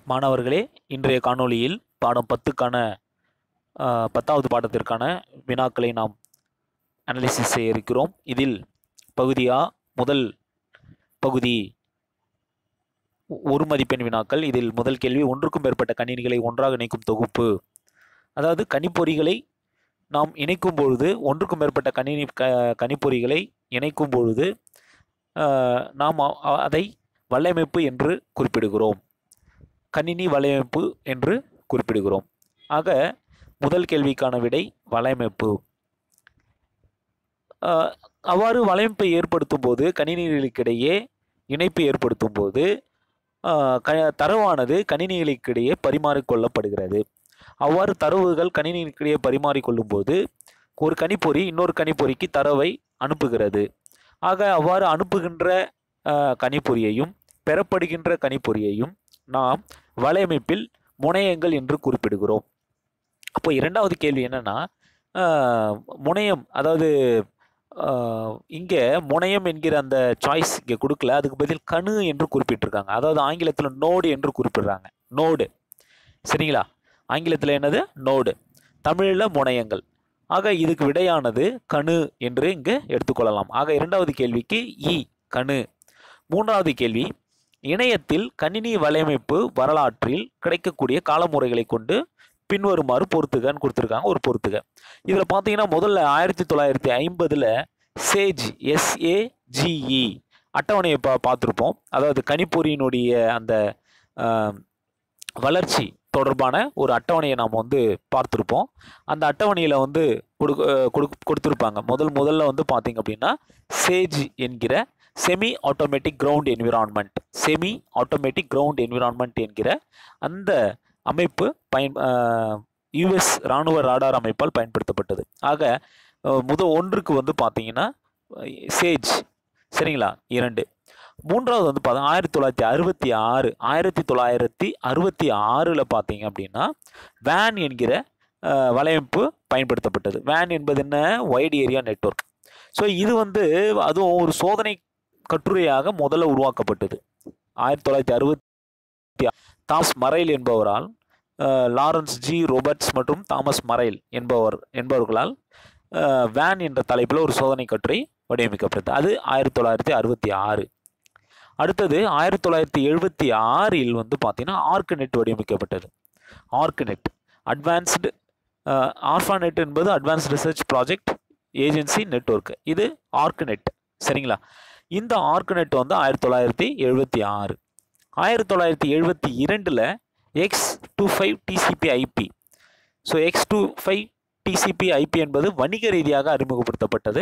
மாணவர்களே இன்றைய காணொளியில் பாடம் பத்துக்கான ஆஹ், பத்தாவது பாடத்திற்கான வினாக்களை நாம் அனலிசிஸ் செய்ய இருக்கிறோம் இதில் பகுதி ஆ முதல் பகுதி ஒ- ஒரு மதிப்பெண் வினாக்கள் இதில் முதல் கேள்வி ஒன்றுக்கும் மேற்பட்ட கணினிகளை ஒன்றாக இணைக்கும் தொகுப்பு அதாவது கணிப்பொறிகளை நாம் இணைக்கும் பொழுது ஒன்றுக்கும் மேற்பட்ட கணினி க கணிப்பொறிகளை இணைக்கும் பொழுது ஆஹ், நாம் அ- அ- அதை வலையமைப்பு என்று குறிப்பிடுகிறோம் கணினி வலையமைப்பு என்று குறிப்பிடுகிறோம் ஆக முதல் கேள்விக்கான விடை வலையமைப்பு ஆஹ், அவ்வாறு வலையமைப்பை ஏற்படுத்தும் போது கணினிகளுக்கிடையே இணைப்பு ஏற்படுத்தும் போது ஆஹ், க தரவானது கணினிகளுக்கிடையே பரிமாறிக்கொள்ளப்படுகிறது அவ்வாறு தரவுகள் கணினிகளுக்கிடையே பரிமாறிக்கொள்ளும் போது ஒரு கணிப்பொறி இன்னொரு கணிப்பொறிக்கு தரவை அனுப்புகிறது ஆக அவ்வாறு அனுப்புகின்ற ஆஹ், கணிப்பொறியையும் பெறப்படுகின்ற கணிப்பொறியையும் நாம் வலையமைப்பில் முனையங்கள் என்று குறிப்பிடுகிறோம் அப்போ இரண்டாவது கேள்வி என்னன்னா ஆஹ், முனையம் அதாவது ஆஹ், இங்கே முனையம் என்கிற அந்த சாய்ஸ் இங்கே கொடுக்கல அதுக்கு பதில் கணு என்று குறிப்பிட்டிருக்காங்க அதாவது ஆங்கிலத்தில் நோடு என்று குறிப்பிடுறாங்க நோடு சரிங்களா ஆங்கிலத்தில் என்னது நோடு தமிழில் முனையங்கள் ஆக இதுக்கு விடையானது கணு என்று இங்கு எடுத்துக்கொள்ளலாம் ஆக இரண்டாவது கேள்விக்கு இ கணு மூன்றாவது கேள்வி இணையத்தில் கணினி வலையமைப்பு வரலாற்றில் கிடைக்கக்கூடிய காலமுறைகளை கொண்டு பின்வருமாறு பொறுத்துகன்னு கொடுத்துருக்காங்க ஒரு பொறுத்துக இதில் பார்த்தீங்கன்னா முதல்ல ஆயிரத்தி தொள்ளாயிரத்தி ஐம்பதில் சேஜ் எஸ்ஏஜிஇ அட்டவணையை பா பார்த்துருப்போம் அதாவது கணிப்பொறியினுடைய அந்த ஆம், வளர்ச்சி தொடர்பான ஒரு அட்டவணையை நாம் வந்து பார்த்துருப்போம் அந்த அட்டவணையில் வந்து கொடுக்க கொடுக் கொடுத்துருப்பாங்க முதல் முதல்ல வந்து பார்த்தீங்க அப்படின்னா சேஜ் என்கிற semi automatic ground environment semi automatic ground environment என்கிற அந்த அமைப்பு பயன் யுஎஸ் இராணுவ ராடார் அமைப்பால் பயன்படுத்தப்பட்டது ஆக அஹ், முத ஒன்றுக்கு வந்து பார்த்தீங்கன்னா சேஜ் சரிங்களா இரண்டு மூன்றாவது வந்து பார்த்தா ஆயிரத்தி தொள்ளாயிரத்தி அறுபத்தி ஆறு ஆயிரத்தி தொள்ளாயிரத்தி அறுபத்தி ஆறில் பார்த்தீங்க அப்படின்னா வேன் என்கிற அஹ், வலையமைப்பு பயன்படுத்தப்பட்டது வேன் என்பது என்ன வைட் ஏரியா நெட்வொர்க் ஸோ இது வந்து அதுவும் ஒரு சோதனை கட்டுரையாக முதல்ல உருவாக்கப்பட்டது ஆயிரத்தி தொள்ளாயிரத்தி அறுபத்தி தாமஸ் மரைல் என்பவரால் அஹ், லாரன்ஸ் ஜி ரோபர்ட்ஸ் மற்றும் தாமஸ் மரைல் என்பவர் என்பவர்களால் அஹ், வேன் என்ற தலைப்பில் ஒரு சோதனை கட்டுரை வடிவமைக்கப்பட்டது அது ஆயிரத்தி தொள்ளாயிரத்தி அறுபத்தி ஆறு அடுத்தது ஆயிரத்தி தொள்ளாயிரத்தி எழுபத்தி ஆறில் வந்து பார்த்தீங்கன்னா ஆர்க்நெட் வடிவமைக்கப்பட்டது ஆர்க்நெட் அட்வான்ஸ்டு ஆர்ஃபானெட் என்பது advanced research project agency network இது ஆர்க்நெட் சரிங்களா இந்த ஆர்க்நெட் வந்து ஆயிரத்தி தொள்ளாயிரத்தி எழுபத்தி ஆறு ஆயிரத்தி தொள்ளாயிரத்தி எழுபத்தி இரண்டில் X two five TCP IP so X two five TCP IP என்பது வணிக ரீதியாக அறிமுகப்படுத்தப்பட்டது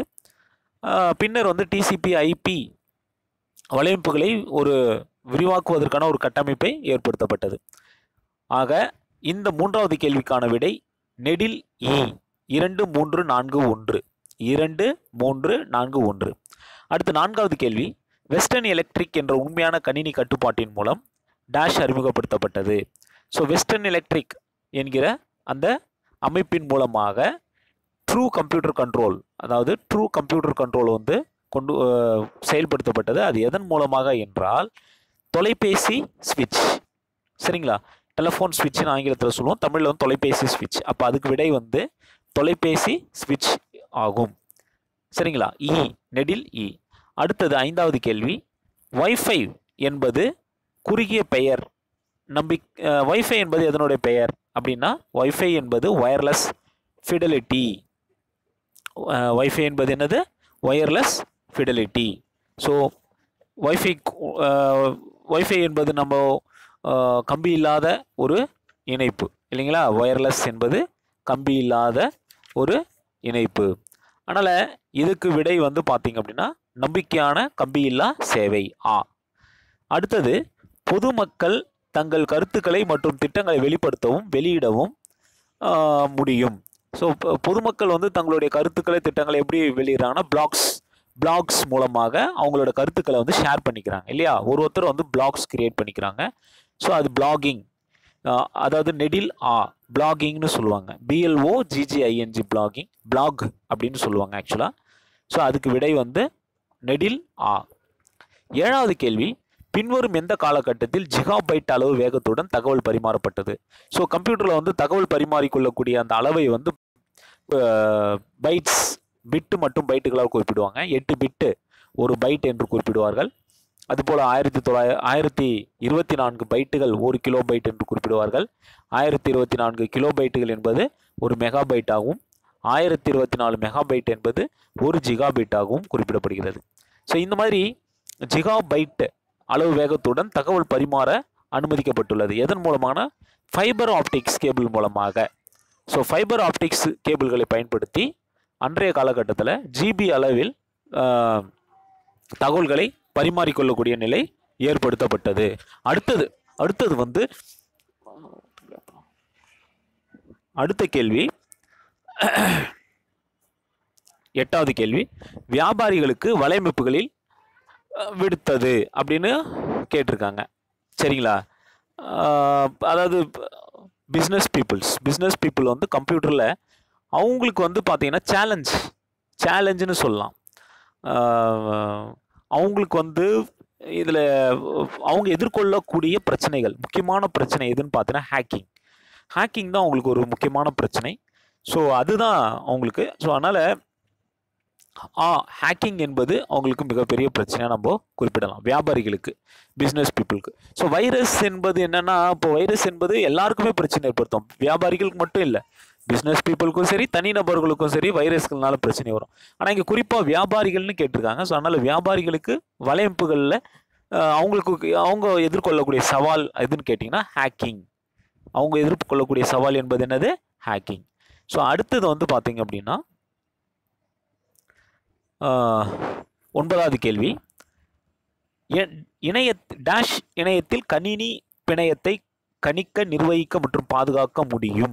ஆஹ் பின்னர் வந்து டிசிபி ஐபி வலையமைப்புகளை ஒரு விரிவாக்குவதற்கான ஒரு கட்டமைப்பை ஏற்படுத்தப்பட்டது ஆக இந்த மூன்றாவது கேள்விக்கான விடை நெடில் இ இரண்டு மூன்று நான்கு ஒன்று இரண்டு மூன்று நான்கு ஒன்று அடுத்து நான்காவது கேள்வி வெஸ்டர்ன் எலக்ட்ரிக் என்ற உண்மையான கணினி கட்டுப்பாட்டின் மூலம் டேஷ் அறிமுகப்படுத்தப்பட்டது ஸோ வெஸ்டர்ன் எலக்ட்ரிக் என்கிற அந்த அமைப்பின் மூலமாக ட்ரூ கம்ப்யூட்டர் கண்ட்ரோல் அதாவது ட்ரூ கம்ப்யூட்டர் கண்ட்ரோல் வந்து கொண்டு அஹ், செயல்படுத்தப்பட்டது அது எதன் மூலமாக என்றால் தொலைபேசி ஸ்விட்ச் சரிங்களா டெலஃபோன் ஸ்விட்ச்னு ஆங்கிலத்தில் சொல்லுவோம் தமிழில் வந்து தொலைபேசி ஸ்விட்ச் அப்போ அதுக்கு விடை வந்து தொலைபேசி ஸ்விட்ச் ஆகும் சரிங்களா இ நெடில் இ அடுத்தது ஐந்தாவது கேள்வி வைஃபை என்பது குறுகிய பெயர் நம்பி வைஃபை என்பது எதனுடைய பெயர் அப்படின்னா வைஃபை என்பது ஒயர்லெஸ் ஃபிடலிட்டி வைஃபை என்பது என்னது wireless fidelity so wifi wifi என்பது நம்ம அஹ், கம்பி இல்லாத ஒரு இணைப்பு இல்லைங்களா ஒயர்லெஸ் என்பது கம்பி இல்லாத ஒரு இணைப்பு அதனால் இதுக்கு விடை வந்து பார்த்தீங்க அப்படின்னா நம்பிக்கையான கம்பியில்லா சேவை ஆ அடுத்தது பொதுமக்கள் தங்கள் கருத்துக்களை மற்றும் திட்டங்களை வெளிப்படுத்தவும் வெளியிடவும் ஆஹ், முடியும் ஸோ பொதுமக்கள் வந்து தங்களுடைய கருத்துக்களை திட்டங்களை எப்படி வெளியிடறாங்கன்னா பிளாக்ஸ் பிளாக்ஸ் மூலமாக அவங்களோட கருத்துக்களை வந்து ஷேர் பண்ணிக்கிறாங்க இல்லையா ஒரு ஒருத்தர் வந்து பிளாக்ஸ் கிரியேட் பண்ணிக்கிறாங்க ஸோ அது பிளாகிங் அதாவது நெடில் ஆ பிளாகிங்னு சொல்லுவாங்க பிஎல்ஓ ஜிஜிஐஎன்ஜி பிளாகிங் பிளாக் அப்படின்னு சொல்லுவாங்க ஆக்சுவலாக ஸோ அதுக்கு விடை வந்து நெடில் ஆ ஏழாவது கேள்வி பின்வரும் எந்த காலகட்டத்தில் ஜிகாபைட் அளவு வேகத்துடன் தகவல் பரிமாறப்பட்டது ஸோ கம்ப்யூட்டரில் வந்து தகவல் பரிமாறிக்கொள்ளக்கூடிய அந்த அளவை வந்து பைட்ஸ் பிட்டு மற்றும் பைட்டுகளால் குறிப்பிடுவாங்க எட்டு பிட்டு ஒரு பைட் என்று குறிப்பிடுவார்கள் அதுபோல் ஆயிரத்தி தொள்ளாயிர ஆயிரத்தி இருபத்தி நான்கு பைட்டுகள் ஒரு கிலோ பைட் என்று குறிப்பிடுவார்கள் ஆயிரத்தி இருபத்தி நான்கு கிலோ பைட்டுகள் என்பது ஒரு மெகா பைட்டாகவும் ஆயிரத்தி இருபத்தி நாலு மெகா பைட் என்பது ஒரு ஜிகா பைட்டாகவும் குறிப்பிடப்படுகிறது ஸோ இந்த மாதிரி ஜிகா பைட் அளவு வேகத்துடன் தகவல் பரிமாற அனுமதிக்கப்பட்டுள்ளது எதன் மூலமான ஃபைபர் ஆப்டிக்ஸ் கேபிள் மூலமாக ஸோ ஃபைபர் ஆப்டிக்ஸ் கேபிள்களை பயன்படுத்தி அன்றைய காலகட்டத்தில் ஜிபி அளவில் ஆஹ், தகவல்களை பரிமாறிக்கொள்ளக்கூடிய நிலை ஏற்படுத்தப்பட்டது அடுத்தது அடுத்தது வந்து அடுத்த கேள்வி எட்டாவது கேள்வி வியாபாரிகளுக்கு வலையமைப்புகளில் அஹ், விடுத்தது அப்படின்னு கேட்டிருக்காங்க சரிங்களா ஆஹ், அதாவது பிஸ்னஸ் பீப்புள்ஸ் பிஸ்னஸ் பீப்புள் வந்து கம்ப்யூட்டரில் அவங்களுக்கு வந்து பார்த்தீங்கன்னா சேலஞ்ச் சேலஞ்சுன்னு சொல்லலாம் ஆஹ், அவங்களுக்கு வந்து இதில் அவங்க எதிர்கொள்ளக்கூடிய பிரச்சனைகள் முக்கியமான பிரச்சனை எதுன்னு பார்த்தீங்கன்னா ஹேக்கிங் ஹேக்கிங் தான் அவங்களுக்கு ஒரு முக்கியமான பிரச்சனை ஸோ அதுதான் அவங்களுக்கு ஸோ அதனால் ஆ ஹேக்கிங் என்பது அவங்களுக்கு மிகப்பெரிய பிரச்சனையாக நம்ம குறிப்பிடலாம் வியாபாரிகளுக்கு பிஸ்னஸ் பீப்புளுக்கு ஸோ வைரஸ் என்பது என்னென்னா இப்போ வைரஸ் என்பது எல்லாருக்குமே பிரச்சனை ஏற்படுத்தும் வியாபாரிகளுக்கு மட்டும் இல்லை பிஸ்னஸ் பீப்புளுக்கும் சரி தனிநபர்களுக்கும் சரி வைரஸ்கள்னால பிரச்சனை வரும் ஆனால் இங்கே குறிப்பாக வியாபாரிகள்னு கேட்டிருக்காங்க ஸோ அதனால் வியாபாரிகளுக்கு வலையமைப்புகளில் அவங்களுக்கு அவங்க எதிர்கொள்ளக்கூடிய சவால் எதுன்னு கேட்டிங்கன்னா ஹேக்கிங் அவங்க எதிர்கொள்ளக்கூடிய சவால் என்பது என்னது ஹேக்கிங் ஸோ அடுத்தது வந்து பார்த்தீங்க அப்படின்னா ஆஹ், ஒன்பதாவது கேள்வி எ- இணைய டேஷ் இணையத்தில் கணினி பிணையத்தை கணிக்க நிர்வகிக்க மற்றும் பாதுகாக்க முடியும்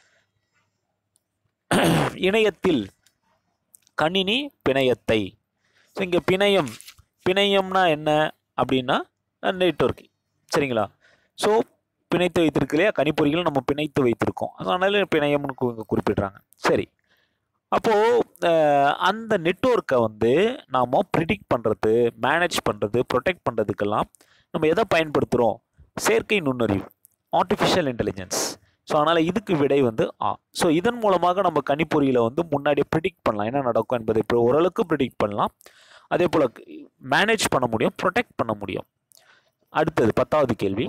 இணையத்தில் கணினி பிணையத்தை ஸோ இங்கே பிணையம் பிணையம்னா என்ன அப்படின்னா நெட்வொர்க் சரிங்களா ஸோ பிணைத்து வைத்திருக்கு இல்லையா கணிப்பொறிகள் நம்ம பிணைத்து வைத்திருக்கோம் அதனால பிணையம்னு கு- இங்க குறிப்பிடுறாங்க சரி அப்போது அந்த நெட்வொர்க்கை வந்து நாம் ப்ரிடிக்ட் பண்ணுறது மேனேஜ் பண்ணுறது ப்ரொடெக்ட் பண்ணுறதுக்கெல்லாம் நம்ம எதை பயன்படுத்துகிறோம் செயற்கை நுண்ணறிவு ஆர்டிஃபிஷியல் இன்டெலிஜென்ஸ் ஸோ அதனால் இதுக்கு விடை வந்து ஆ ஸோ இதன் மூலமாக நம்ம கணிப்பொறியில் வந்து முன்னாடியே ப்ரிடிக்ட் பண்ணலாம் என்ன நடக்கும் என்பதை இப்போ ஓரளவுக்கு ப்ரிடிக்ட் பண்ணலாம் அதே போல் மேனேஜ் பண்ண முடியும் ப்ரொடெக்ட் பண்ண முடியும் அடுத்தது பத்தாவது கேள்வி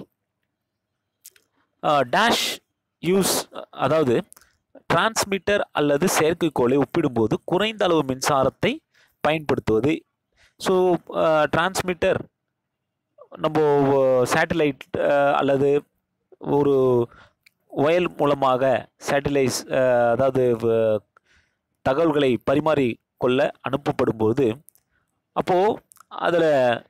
டேஷ் யூஸ் அதாவது டிரான்ஸ்மிட்டர் அல்லது செயற்கைக்கோளை ஒப்பிடும்போது குறைந்த அளவு மின்சாரத்தை பயன்படுத்துவது ஸோ டிரான்ஸ்மிட்டர் நம்ம சேட்டலைட் அல்லது ஒரு ஒயல் மூலமாக சேட்டலைஸ் அதாவது வ- தகவல்களை பரிமாறி கொள்ள அனுப்பப்படும்போது அப்போது அதில்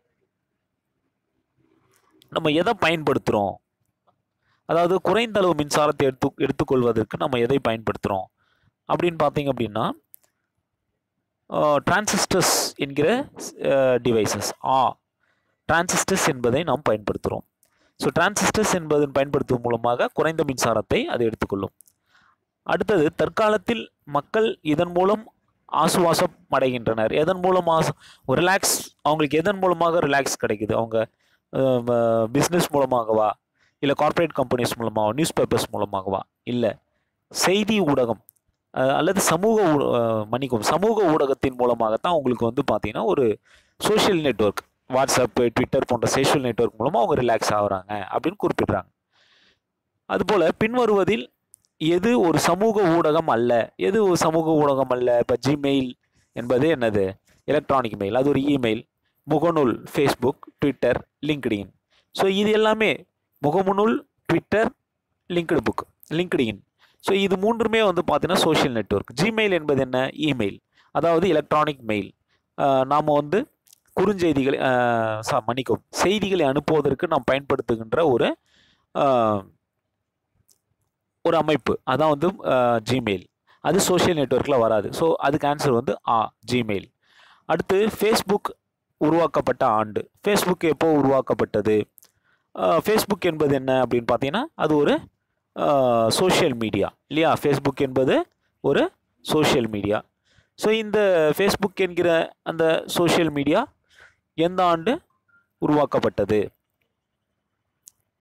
நம்ம எதை பயன்படுத்துகிறோம் அதாவது குறைந்த அளவு மின்சாரத்தை எடுத்து எடுத்துக்கொள்வதற்கு நம்ம எதை பயன்படுத்துகிறோம் அப்படின்னு பார்த்தீங்க அப்படின்னா டிரான்சிஸ்டர்ஸ் என்கிற டிவைசஸ் ஆ டிரான்சிஸ்டர்ஸ் என்பதை நாம் பயன்படுத்துகிறோம் ஸோ டிரான்சிஸ்டர்ஸ் என்பதன் பயன்படுத்துவதன் மூலமாக குறைந்த மின்சாரத்தை அது எடுத்துக்கொள்ளும் அடுத்தது தற்காலத்தில் மக்கள் இதன் மூலம் ஆசுவாசம் அடைகின்றனர் எதன் மூலம் ஆசு ரிலாக்ஸ் அவங்களுக்கு எதன் மூலமாக ரிலாக்ஸ் கிடைக்குது அவங்க பிஸ்னஸ் மூலமாகவா இல்லை கார்ப்பரேட் கம்பெனிஸ் மூலமாகவா நியூஸ் பேப்பர்ஸ் மூலமாகவா இல்லை செய்தி ஊடகம் அஹ், அல்லது சமூக ஊ- அஹ், மன்னிக்கவும் சமூக ஊடகத்தின் மூலமாகத்தான் உங்களுக்கு வந்து பார்த்தீங்கன்னா ஒரு சோஷியல் நெட்வொர்க் வாட்ஸ்அப் ட்விட்டர் போன்ற சோஷியல் நெட்வொர்க் மூலமாக அவங்க ரிலாக்ஸ் ஆகுறாங்க அப்படின்னு குறிப்பிடுறாங்க அதுபோல் பின்வருவதில் எது ஒரு சமூக ஊடகம் அல்ல எது ஒரு சமூக ஊடகம் அல்ல இப்போ ஜிமெயில் என்பது என்னது எலக்ட்ரானிக் மெயில் அது ஒரு இமெயில் முகநூல் ஃபேஸ்புக் ட்விட்டர் லிங்க்டின் ஸோ இது எல்லாமே முகமுனுள் ட்விட்டர் லிங்க்டு புக் லிங்க்டின் ஸோ இது மூன்றுமே வந்து பார்த்தீங்கன்னா சோஷியல் நெட்வொர்க் ஜிமெயில் என்பது என்ன இமெயில் அதாவது எலக்ட்ரானிக் மெயில் நாம் வந்து குறுஞ்செய்திகளை ஆஹ் ச- மன்னிக்கவும் செய்திகளை அனுப்புவதற்கு நாம் பயன்படுத்துகின்ற ஒரு ஆஹ், ஒரு அமைப்பு அதான் வந்து ஜிமெயில் அது சோஷியல் நெட்வொர்க்கில் வராது ஸோ அதுக்கு ஆன்சர் வந்து ஆ ஜிமெயில் அடுத்து ஃபேஸ்புக் உருவாக்கப்பட்ட ஆண்டு ஃபேஸ்புக் எப்போ உருவாக்கப்பட்டது ஃபேஸ்புக் என்பது என்ன அப்படின்னு பார்த்தீங்கன்னா அது ஒரு சோஷியல் மீடியா இல்லையா ஃபேஸ்புக் என்பது ஒரு சோஷியல் மீடியா ஸோ இந்த ஃபேஸ்புக் என்கிற அந்த சோஷியல் மீடியா எந்த ஆண்டு உருவாக்கப்பட்டது